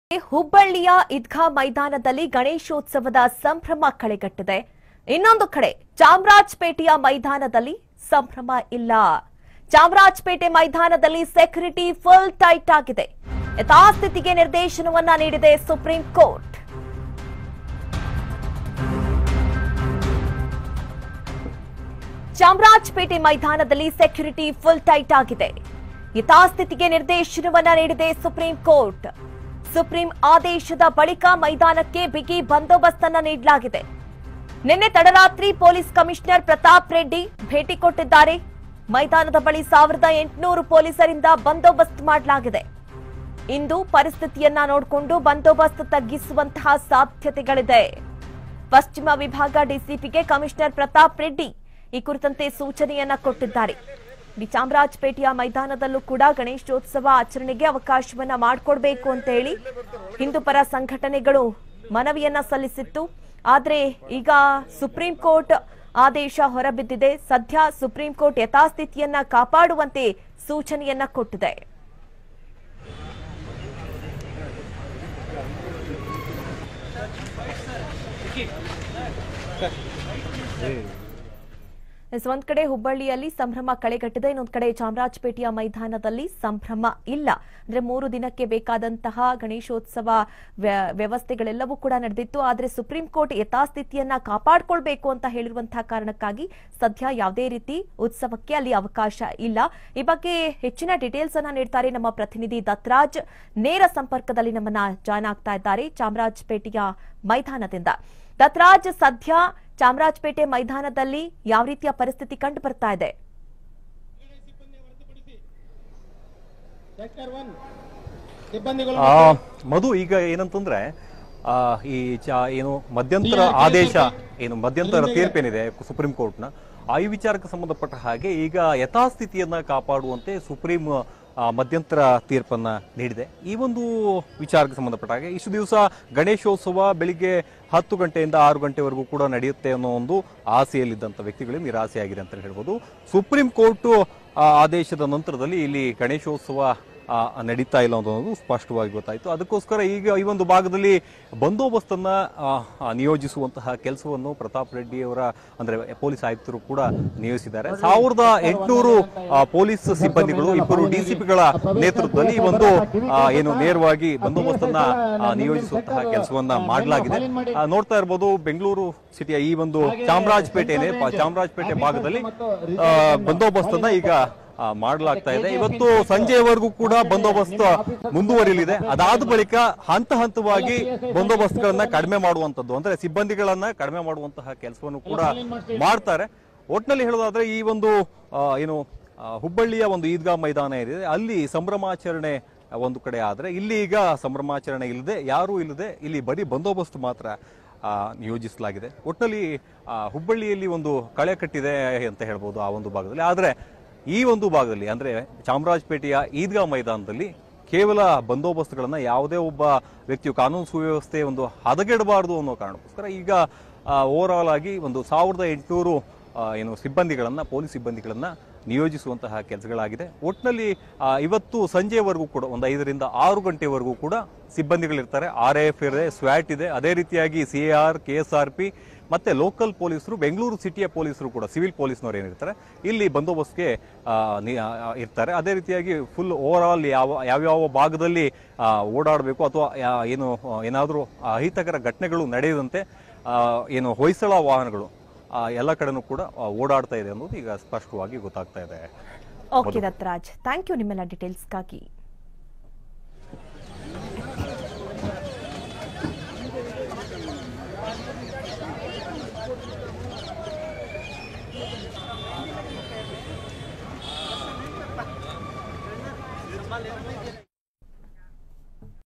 ಹುಬ್ಬಳ್ಳಿಯ ಈದ್ಗಾ ಮೈದಾನದಲ್ಲಿ ಗಣೇಶೋತ್ಸವದ ಸಂಭ್ರಮ ಕಳೆಗಟ್ಟಿದೆ ಇನ್ನೊಂದು ಕಡೆ ಚಾಮರಾಜಪೇಟೆಯ ಮೈದಾನದಲ್ಲಿ ಸಂಭ್ರಮ ಇಲ್ಲ ಚಾಮರಾಜಪೇಟೆ ಮೈದಾನದಲ್ಲಿ ಸೆಕ್ಯೂರಿಟಿ ಫುಲ್ ಟೈಟ್ ಆಗಿದೆ ಯಥಾಸ್ಥಿತಿಗೆ ನಿರ್ದೇಶನವನ್ನ ನೀಡಿದೆ ಸುಪ್ರೀಂ ಕೋರ್ಟ್ ಚಾಮರಾಜಪೇಟೆ ಮೈದಾನದಲ್ಲಿ ಸೆಕ್ಯೂರಿಟಿ ಫುಲ್ ಟೈಟ್ ಆಗಿದೆ ಯಥಾಸ್ಥಿತಿಗೆ ನಿರ್ದೇಶನವನ್ನ ನೀಡಿದೆ ಸುಪ್ರೀಂ ಕೋರ್ಟ್ ಸುಪ್ರೀಂ ಆದೇಶದ ಬಳಿಕ ಮೈದಾನಕ್ಕೆ ಬಿಗಿ ಬಂದೋಬಸ್ತನ್ನ ನೀಡಲಾಗಿದೆ ನಿನ್ನೆ ತಡರಾತ್ರಿ ಪೊಲೀಸ್ ಕಮಿಷನರ್ ಪ್ರತಾಪ್ ರೆಡ್ಡಿ ಭೇಟಿ ಕೊಟ್ಟಿದ್ದಾರೆ ಮೈದಾನದ ಬಳಿ ಸಾವಿರದ ಎಂಟುನೂರು ಪೊಲೀಸರಿಂದ ಬಂದೋಬಸ್ತ್ ಮಾಡಲಾಗಿದೆ ಇಂದು ಪರಿಸ್ಥಿತಿಯನ್ನ ನೋಡಿಕೊಂಡು ಬಂದೋಬಸ್ತ್ ತಗ್ಗಿಸುವಂತಹ ಸಾಧ್ಯತೆಗಳಿದೆ ಪಶ್ಚಿಮ ವಿಭಾಗ ಡಿಸಿಪಿಗೆ ಕಮಿಷನರ್ ಪ್ರತಾಪ್ ರೆಡ್ಡಿ ಈ ಕುರಿತಂತೆ ಸೂಚನೆಯನ್ನ ಕೊಟ್ಟಿದ್ದಾರೆ ಈ ಚಾಮರಾಜಪೇಟೆಯ ಮೈದಾನದಲ್ಲೂ ಕೂಡ ಗಣೇಶೋತ್ಸವ ಆಚರಣೆಗೆ ಅವಕಾಶವನ್ನ ಮಾಡಿಕೊಡ್ಬೇಕು ಅಂತ ಹೇಳಿ ಹಿಂದೂಪರ ಸಂಘಟನೆಗಳು ಮನವಿಯನ್ನ ಸಲ್ಲಿಸಿತ್ತು ಆದ್ರೆ ಈಗ ಸುಪ್ರೀಂ ಕೋರ್ಟ್ ಆದೇಶ ಹೊರಬಿದ್ದಿದೆ ಸದ್ಯ ಸುಪ್ರೀಂ ಕೋರ್ಟ್ ಯಥಾಸ್ಥಿತಿಯನ್ನ ಕಾಪಾಡುವಂತೆ ಸೂಚನೆಯನ್ನ ಕೊಟ್ಟಿದೆ ಎಸ್, ಒಂದ್ ಕಡೆ ಹುಬ್ಬಳ್ಳಿಯಲ್ಲಿ ಸಂಭ್ರಮ ಕಳೆಗಟ್ಟಿದೆ ಇನ್ನೊಂದ್ ಕಡೆ ಚಾಮರಾಜಪೇಟೆಯ ಮೈದಾನದಲ್ಲಿ ಸಂಭ್ರಮ ಇಲ್ಲ ಅಂದ್ರೆ ಮೂರು ದಿನಕ್ಕೆ ಬೇಕಾದಂತಹ ಗಣೇಶೋತ್ಸವ ವ್ಯ- ವ್ಯವಸ್ಥೆಗಳೆಲ್ಲವೂ ಕೂಡ ನಡೆದಿತ್ತು ಆದ್ರೆ ಸುಪ್ರೀಂ ಕೋರ್ಟ್ ಯಥಾಸ್ಥಿತಿಯನ್ನ ಕಾಪಾಡಿಕೊಳ್ಬೇಕು ಅಂತ ಹೇಳಿರುವಂತಹ ಕಾರಣಕ್ಕಾಗಿ ಸದ್ಯ ಯಾವುದೇ ರೀತಿ ಉತ್ಸವಕ್ಕೆ ಅಲ್ಲಿ ಅವಕಾಶ ಇಲ್ಲ ಈ ಬಗ್ಗೆ ಹೆಚ್ಚಿನ ಡೀಟೇಲ್ಸ್ ಅನ್ನ ನೀಡ್ತಾರೆ ನಮ್ಮ ಪ್ರತಿನಿಧಿ ದತ್ರಾಜ್ ನೇರ ಸಂಪರ್ಕದಲ್ಲಿ ನಮ್ಮನ್ನ ಜಾಯ್ನ್ ಆಗ್ತಾ ಇದ್ದಾರೆ ಚಾಮರಾಜಪೇಟೆಯ ಮೈದಾನದಿಂದ ದತ್ರಾಜ್ ಸದ್ಯ ಚಾಮರಾಜಪೇಟೆ ಮೈದಾನದಲ್ಲಿ ಯಾವ ರೀತಿಯ ಪರಿಸ್ಥಿತಿ ಕಂಡು ಬರ್ತಾ ಇದೆ ಸೆಕ್ಟರ್ ಒನ್ ಸಿಬ್ಬಂದಿಗಳು ಆ, ಮಧು ಈಗ ಏನಂತಂದ್ರೆ ಆ, ಈ ಚ ಏನು ಮಧ್ಯಂತರ ಆದೇಶ ಏನು ಮಧ್ಯಂತರ ತೀರ್ಪೇನಿದೆ ಸುಪ್ರೀಂ ಕೋರ್ಟ್ನ ಆ ಈ ವಿಚಾರಕ್ಕೆ ಸಂಬಂಧಪಟ್ಟ ಹಾಗೆ ಈಗ ಯಥಾಸ್ಥಿತಿಯನ್ನ ಕಾಪಾಡುವಂತೆ ಸುಪ್ರೀಂ ಆ, ಮಧ್ಯಂತರ ತೀರ್ಪನ್ನ ನೀಡಿದೆ ಈ ಒಂದು ವಿಚಾರಕ್ಕೆ ಸಂಬಂಧಪಟ್ಟ ಹಾಗೆ ಇಷ್ಟು ದಿವಸ ಗಣೇಶೋತ್ಸವ ಬೆಳಿಗ್ಗೆ ಹತ್ತು ಗಂಟೆಯಿಂದ ಆರು ಗಂಟೆವರೆಗೂ ಕೂಡ ನಡೆಯುತ್ತೆ ಅನ್ನೋ ಒಂದು ಆಸೆಯಲ್ಲಿದ್ದಂಥ ವ್ಯಕ್ತಿಗಳಿಗೆ ನಿರಾಸೆಯಾಗಿದೆ ಅಂತ ಹೇಳ್ಬೋದು ಸುಪ್ರೀಂ ಕೋರ್ಟ್ ಆದೇಶದ ನಂತರದಲ್ಲಿ ಇಲ್ಲಿ ಗಣೇಶೋತ್ಸವ ಆ, ನಡೀತಾ ಇಲ್ಲ ಅನ್ನೋದು ಸ್ಪಷ್ಟವಾಗಿ ಗೊತ್ತಾಯಿತು ಅದಕ್ಕೋಸ್ಕರ ಈಗ ಈ ಒಂದು ಭಾಗದಲ್ಲಿ ಬಂದೋಬಸ್ತನ್ನ ಆ, ಆ, ನಿಯೋಜಿಸುವಂತಹ ಕೆಲಸವನ್ನು ಪ್ರತಾಪ್ ರೆಡ್ಡಿ ಅವರ ಅಂದ್ರೆ ಪೊಲೀಸ್ ಆಯುಕ್ತರು ಕೂಡ ನಿಯೋಜಿಸಿದ್ದಾರೆ ಸಾವಿರದ ಎಂಟುನೂರು ಪೊಲೀಸ್ ಸಿಬ್ಬಂದಿಗಳು ಇಬ್ಬರು ಡಿಸಿಪಿಗಳ ನೇತೃತ್ವದಲ್ಲಿ ಈ ಒಂದು ಆ, ಏನು ನೇರವಾಗಿ ಬಂದೋಬಸ್ತನ್ನ ಆ, ನಿಯೋಜಿಸುವಂತಹ ಕೆಲಸವನ್ನ ಮಾಡಲಾಗಿದೆ ಆ, ನೋಡ್ತಾ ಇರ್ಬೋದು ಬೆಂಗಳೂರು ಸಿಟಿಯ ಈ ಒಂದು ಚಾಮರಾಜಪೇಟೆ ಇದೆ ಪ- ಚಾಮರಾಜಪೇಟೆ ಭಾಗದಲ್ಲಿ ಆ, ಬಂದೋಬಸ್ತನ್ನ ಈಗ ಆ, ಮಾಡಲಾಗ್ತಾ ಇದೆ ಇವತ್ತು ಸಂಜೆಯವರೆಗೂ ಕೂಡ ಬಂದೋಬಸ್ತ್ ಮುಂದುವರಿಯಲಿದೆ ಅದಾದ ಬಳಿಕ ಹಂತ ಹಂತವಾಗಿ ಬಂದೋಬಸ್ತ್ಗಳನ್ನ ಕಡಿಮೆ ಮಾಡುವಂತದ್ದು ಅಂದ್ರೆ ಸಿಬ್ಬಂದಿಗಳನ್ನ ಕಡಿಮೆ ಮಾಡುವಂತಹ ಕೆಲಸವನ್ನು ಕೂಡ ಮಾಡ್ತಾರೆ ಒಟ್ನಲ್ಲಿ ಹೇಳೋದಾದ್ರೆ ಈ ಒಂದು ಆ, ಏನು ಆ, ಹುಬ್ಬಳ್ಳಿಯ ಒಂದು ಈದ್ಗಾ ಮೈದಾನ ಏನಿದೆ ಅಲ್ಲಿ ಸಂಭ್ರಮಾಚರಣೆ ಒಂದು ಕಡೆ ಆದ್ರೆ ಇಲ್ಲಿ ಈಗ ಸಂಭ್ರಮಾಚರಣೆ ಇಲ್ಲದೆ ಯಾರೂ ಇಲ್ಲದೆ ಇಲ್ಲಿ ಬರೀ ಬಂದೋಬಸ್ತ್ ಮಾತ್ರ ಆ, ನಿಯೋಜಿಸಲಾಗಿದೆ ಒಟ್ಟಿನಲ್ಲಿ ಆ, ಹುಬ್ಬಳ್ಳಿಯಲ್ಲಿ ಒಂದು ಕಳೆ ಕಟ್ಟಿದೆ ಅಂತ ಹೇಳ್ಬೋದು ಆ ಒಂದು ಭಾಗದಲ್ಲಿ ಆದ್ರೆ ಈ ಒಂದು ಭಾಗದಲ್ಲಿ ಅಂದ್ರೆ ಚಾಮರಾಜಪೇಟೆಯ ಈದ್ಗಾ ಮೈದಾನದಲ್ಲಿ ಕೇವಲ ಬಂದೋಬಸ್ತ್ಗಳನ್ನ ಯಾವುದೇ ಒಬ್ಬ ವ್ಯಕ್ತಿಯು ಕಾನೂನು ಸುವ್ಯವಸ್ಥೆ ಒಂದು ಹದಗೆಡಬಾರದು ಅನ್ನೋ ಕಾರಣಕ್ಕೋಸ್ಕರ ಈಗ ಓವರ್ ಆಲ್ ಆಗಿ ಒಂದು ಸಾವಿರದ ಎಂಟುನೂರು ಏನು ಸಿಬ್ಬಂದಿಗಳನ್ನ ಪೊಲೀಸ್ ಸಿಬ್ಬಂದಿಗಳನ್ನ ನಿಯೋಜಿಸುವಂತಹ ಕೆಲಸಗಳಾಗಿದೆ ಒಟ್ಟಿನಲ್ಲಿ ಆ, ಇವತ್ತು ಸಂಜೆವರೆಗೂ ಕೂಡ ಒಂದು ಐದರಿಂದ ಆರು ಗಂಟೆವರೆಗೂ ಕೂಡ ಸಿಬ್ಬಂದಿಗಳಿರ್ತಾರೆ ಆರ್ ಎಫ್ ಇದೆ ಸ್ವ್ಯಾಟ್ ಇದೆ ಅದೇ ರೀತಿಯಾಗಿ C R K S R P ಮತ್ತೆ ಲೋಕಲ್ ಪೊಲೀಸರು ಬೆಂಗಳೂರು ಸಿಟಿಯ ಪೊಲೀಸರು ಕೂಡ ಸಿವಿಲ್ ಪೊಲೀಸ್ನವರು ಏನಿರ್ತಾರೆ ಇಲ್ಲಿ ಬಂದೋಬಸ್ತ್ಗೆ ಆ, ನಿ- ಆ, ಇರ್ತಾರೆ ಅದೇ ರೀತಿಯಾಗಿ ಫುಲ್ ಓವರ್ ಆಲ್ ಯಾವ ಯಾವ್ಯಾವ ಭಾಗದಲ್ಲಿ ಆ, ಓಡಾಡಬೇಕು ಅಥವಾ ಯಾ- ಏನು ಆ, ಏನಾದರೂ ಅಹಿತಕರ ಘಟನೆಗಳು ನಡೆಯದಂತೆ ಆ, ಏನು ಹೊಯ್ಸಳ ವಾಹನಗಳು ಆ, ಎಲ್ಲ ಕಡೆನೂ ಕೂಡ ಆ, ಓಡಾಡ್ತಾ ಇದೆ ಅನ್ನೋದು ಈಗ ಸ್ಪಷ್ಟವಾಗಿ ಗೊತ್ತಾಗ್ತಾ ಇದೆ ಓಕೆ ದತ್ತರಾಜ್ ಥ್ಯಾಂಕ್ ಯು ನಿಮ್ಮೆಲ್ಲ ಡೀಟೇಲ್ಸ್ಗಾಗಿ